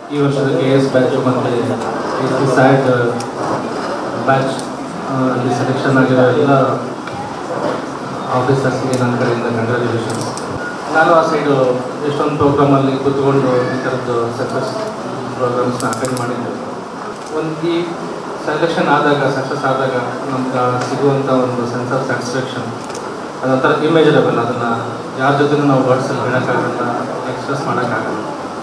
ಈ ವರ್ಷದ K S batch ಮತ್ತು ಸ್ಯಾಡ್ ಬ್ಯಾಚ್ ಅಲ್ಲಿ ಸೆಲೆಕ್ಷನ್ ಆಗಿರೋ ಎಲ್ಲ ಆಫೀಸರ್ಸ್ಗೆ ನನ್ನ ಕಡೆಯಿಂದ ಕಂಗ್ರ್ಯಾಚುಲೇಷನ್ಸ್ ನಾನು ಆ ಸೈಡು ಎಷ್ಟೊಂದು ಪ್ರೋಗ್ರಾಮಲ್ಲಿ ಕೂತ್ಕೊಂಡು ಈ ಥರದ್ದು ಸಕ್ಸಸ್ ಪ್ರೋಗ್ರಾಮ್ಸ್ನ ಅಟೆಂಡ್ ಮಾಡಿದ್ದೆ ಒಂದು ಈ ಸೆಲೆಕ್ಷನ್ ಆದಾಗ ಸಕ್ಸಸ್ ಆದಾಗ ನಮ್ಗೆ ಸಿಗುವಂಥ ಒಂದು ಸೆನ್ಸ್ ಆಫ್ ಸ್ಯಾಟಿಸ್ಫ್ಯಾಕ್ಷನ್ ಅದೊಂಥರ ಇಮೇಜರಬಲ್ ಅದನ್ನು ಯಾರ ಜೊತೆನೂ ನಾವು ವರ್ಡ್ಸಲ್ಲಿ ಹೇಳೋಕ್ಕಾಗಲ್ಲ ಎಕ್ಸ್ಪ್ರೆಸ್ ಮಾಡೋಕ್ಕಾಗಲ್ಲ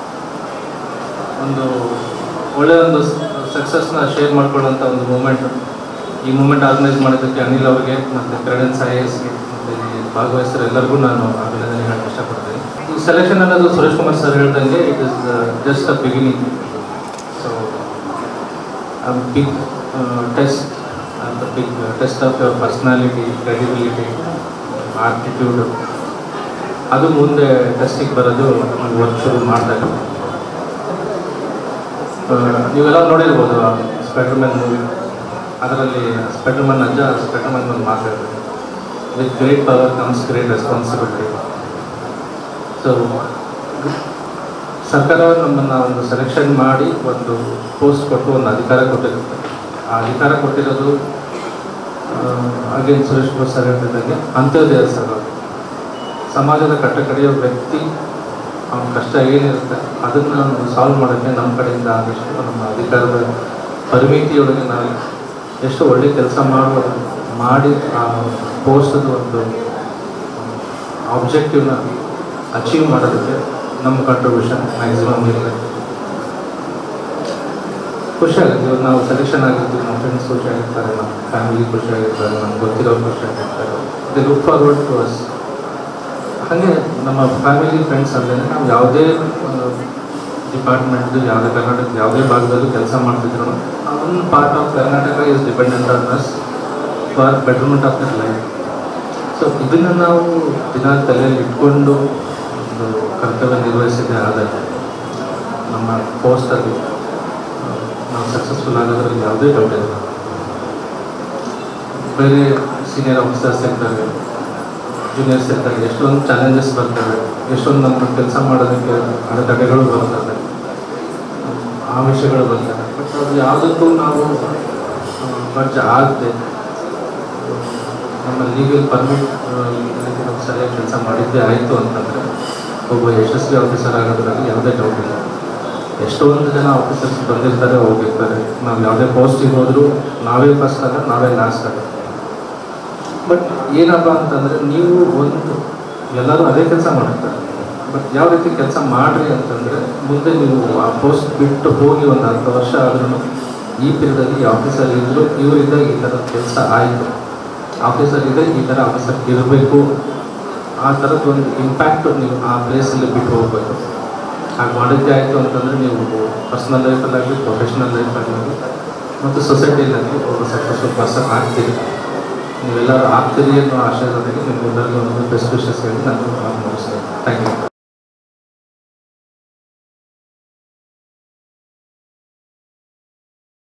ಒಂದು ಒಳ್ಳೆಯ ಒಂದು ಸಕ್ಸಸ್ನ ಶೇರ್ ಮಾಡ್ಕೊಳ್ಳೋಂಥ ಒಂದು ಮೂಮೆಂಟ್ ಈ ಮೂಮೆಂಟ್ ಆರ್ಗನೈಸ್ ಮಾಡೋದಕ್ಕೆ ಅನಿಲ್ ಅವ್ರಿಗೆ ಮತ್ತು ಕ್ರೆಡೆನ್ಸ್ ಐ ಎಸ್ಗೆ ಮತ್ತು ಇಲ್ಲಿ ಭಾಗವಹಿಸಿರೋ ಎಲ್ಲರಿಗೂ ನಾನು ಅಭಿನಂದನೆ ಹೇಳಕ್ಕೆ ಇಷ್ಟಪಡ್ತೀನಿ ಈ ಸೆಲೆಕ್ಷನ್ ಅನ್ನೋದು ಸುರೇಶ್ ಕುಮಾರ್ ಸರ್ ಹೇಳ್ದಂಗೆ it is just a beginning so a big uh, test, uh, the big uh, test of your personality, credibility, ಆರ್ಟಿಟ್ಯೂಡ್ ಅದು ಮುಂದೆ ಟೆಸ್ಟಿಗೆ ಬರೋದು ವರ್ಕ್ ಶುರು ಮಾಡಿದಾಗ ನೀವೆಲ್ಲ ನೋಡಿರ್ಬೋದು ಸ್ಪೈಡರ್ಮ್ಯಾನ್ ಮೂವಿ ಅದರಲ್ಲಿ ಸ್ಪೈಡರ್ಮ್ಯಾನ್ ಅಜ್ಜ ಸ್ಪೈಡರ್ಮ್ಯಾನ್ ಒಂದು ಮಾತಾಡ್ತಾರೆ with great power comes great responsibility so ಸರ್ಕಾರ ನಮ್ಮನ್ನು ಒಂದು ಸೆಲೆಕ್ಷನ್ ಮಾಡಿ ಒಂದು ಪೋಸ್ಟ್ ಕೊಟ್ಟು ಒಂದು ಅಧಿಕಾರ ಕೊಟ್ಟಿರುತ್ತೆ ಆ ಅಧಿಕಾರ ಕೊಟ್ಟಿರೋದು ಅಗೇನ್ ಸುರೇಶ್ ಕುಮಾರ್ ಸರ್ ಹೇಳ್ತಿದ್ದಂಗೆ ಅಂತ್ಯೋದಯ ಸರ್ ಅದು. ಸಮಾಜದ ಕಟ್ಟ ಕಡೆಯೋ ವ್ಯಕ್ತಿ ಅವನ ಕಷ್ಟ ಏನಿರುತ್ತೆ ಅದನ್ನು ಸಾಲ್ವ್ ಮಾಡೋಕ್ಕೆ ನಮ್ಮ ಕಡೆಯಿಂದ ಆದಷ್ಟು ನಮ್ಮ ಅಧಿಕಾರದ ಪರಿಮಿತಿಯೊಳಗೆ ನಾವು ಎಷ್ಟು ಒಳ್ಳೆ ಕೆಲಸ ಮಾಡುವ ಮಾಡಿ ಆ ಪೋಸ್ಟದ ಒಂದು ಆಬ್ಜೆಕ್ಟಿವ್ನ ಅಚೀವ್ ಮಾಡೋದಕ್ಕೆ ನಮ್ಮ ಕಾಂಟ್ರಿಬ್ಯೂಷನ್ ಮ್ಯಾಕ್ಸಿಮಮ್ ಇರಬೇಕು ಖುಷಿ ಆಗುತ್ತೆ ಇವತ್ತು ನಾವು ಸೆಲೆಕ್ಷನ್ ಆಗಿರ್ತೀವಿ ನಮ್ಮ ಫ್ರೆಂಡ್ಸ್ ಖುಷಿ ಆಗಿರ್ತಾರೆ ನಮ್ಮ ಫ್ಯಾಮಿಲಿ ಖುಷಿ ಆಗಿರ್ತಾರೆ ನಮ್ಗೆ ಗೊತ್ತಿರೋರು ಖುಷಿ ಆಗಿರ್ತಾರೆ they look forward to us ಹಾಗೆ ನಮ್ಮ ಫ್ಯಾಮಿಲಿ ಫ್ರೆಂಡ್ಸ್ ಅಲ್ಲದೆ ನಾವು ಯಾವುದೇ ಡಿಪಾರ್ಟ್ಮೆಂಟ್ದು ಯಾವುದೇ ಕರ್ನಾಟಕದ ಯಾವುದೇ ಭಾಗದಲ್ಲೂ ಕೆಲಸ ಮಾಡ್ತಿದ್ರು one part of Karnataka is dependent on us for betterment of their life so ಇದನ್ನು ನಾವು ದಿನ ತಲೆಯಲ್ಲಿ ಇಟ್ಕೊಂಡು ಒಂದು ಕರ್ತವ್ಯ ನಿರ್ವಹಿಸಿದ್ದೇ ಆದರೆ ನಮ್ಮ ಪೋಸ್ಟಲ್ಲಿ ನಾವು ಸಕ್ಸಸ್ಫುಲ್ ಆಗೋದ್ರಲ್ಲಿ ಯಾವುದೇ ಡೌಟ್ ಇಲ್ಲ ಬೇರೆ ಸೀನಿಯರ್ ಆಫೀಸರ್ಸ್ ಇರ್ತಾರೆ ಜೂನಿಯರ್ಸ್ ಇರ್ತಾರೆ ಎಷ್ಟೊಂದು ಚಾಲೆಂಜಸ್ ಬರ್ತವೆ ಎಷ್ಟೊಂದು ನಮ್ಮ ಕೆಲಸ ಮಾಡೋದಕ್ಕೆ ಅಡೆತಡೆಗಳು ಬರ್ತವೆ ಆಮಿಷಗಳು ಬರ್ತವೆ ಬಟ್ ಅದು ಯಾವುದಕ್ಕೂ ನಾವು ಬರ್ಜ ಆಗದೆ ನಮ್ಮ ಲೀಗಲ್ ಪರ್ಮಿಟ್ ನಾವು ಸರಿಯಾಗಿ ಕೆಲಸ ಮಾಡಿದ್ದೇ ಆಯಿತು ಅಂತಂದರೆ ಒಬ್ಬ ಯಶಸ್ವಿ ಆಫೀಸರ್ ಆಗೋದ್ರಲ್ಲಿ ಯಾವುದೇ ಡೌಟ್ ಇಲ್ಲ ಎಷ್ಟೊಂದು ಜನ ಆಫೀಸರ್ಸ್ ಬಂದಿರ್ತಾರೆ ಹೋಗಿರ್ತಾರೆ ನಾವು ಯಾವುದೇ ಪೋಸ್ಟಿಗೆ ಹೋದರೂ ನಾವೇ ಫಸ್ಟ್ ಆಗ ನಾವೇ ಲಾಸ್ಟ್ ಆಗ ಬಟ್ ಏನಪ್ಪ ಅಂತಂದರೆ ನೀವು ಒಂದು ಎಲ್ಲರೂ ಅದೇ ಕೆಲಸ ಮಾಡಿರ್ತಾರೆ ಬಟ್ ಯಾವ ರೀತಿ ಕೆಲಸ ಮಾಡಿರಿ ಅಂತಂದರೆ ಮುಂದೆ ನೀವು ಆ ಪೋಸ್ಟ್ ಬಿಟ್ಟು ಹೋಗಿ ಒಂದು ಹತ್ತು ವರ್ಷ ಆದ್ರೂ ಈ ಪೀರಿಯಡಲ್ಲಿ ಈ ಆಫೀಸರ್ ಇದ್ದರು ಇವರಿಂದ ಈ ಥರದ ಕೆಲಸ ಆಯಿತು ಆಫೀಸರ್ ಇದೆ ಈ ಥರ ಆಫೀಸರ್ ಇರಬೇಕು ಆ ಥರದ್ದು ಒಂದು ಇಂಪ್ಯಾಕ್ಟು ನೀವು ಆ ಪ್ಲೇಸಲ್ಲಿ ಬಿಟ್ಟು ಹೋಗಬೇಕು ಹಾಗೆ ಮಾಡಿದ್ದೇ ಆಯಿತು ಅಂತಂದರೆ ನೀವು ಪರ್ಸ್ನಲ್ ಲೈಫಲ್ಲಾಗಲಿ ಪ್ರೊಫೆಷ್ನಲ್ ಲೈಫಲ್ಲಾಗಲಿ ಮತ್ತು ಸೊಸೈಟಿಯಲ್ಲಿ ಒಬ್ಬ ಸಕ್ಸಸ್ಫುಲ್ ಪರ್ಸನ್ ಆಗ್ತೀರಿ ನೀವೆಲ್ಲರೂ ಆಗ್ತೀರಿ ಅನ್ನೋ ಆಶಯದೊಂದಿಗೆ ನಿಮ್ಗೆಲ್ಲರಿಗೂ ಒಂದು ಬೆಸ್ಟ್ ವಿಶಸ್ ಹೇಳಿ ನಾನು ಮುಗಿಸ್ತೇನೆ ಥ್ಯಾಂಕ್ ಯು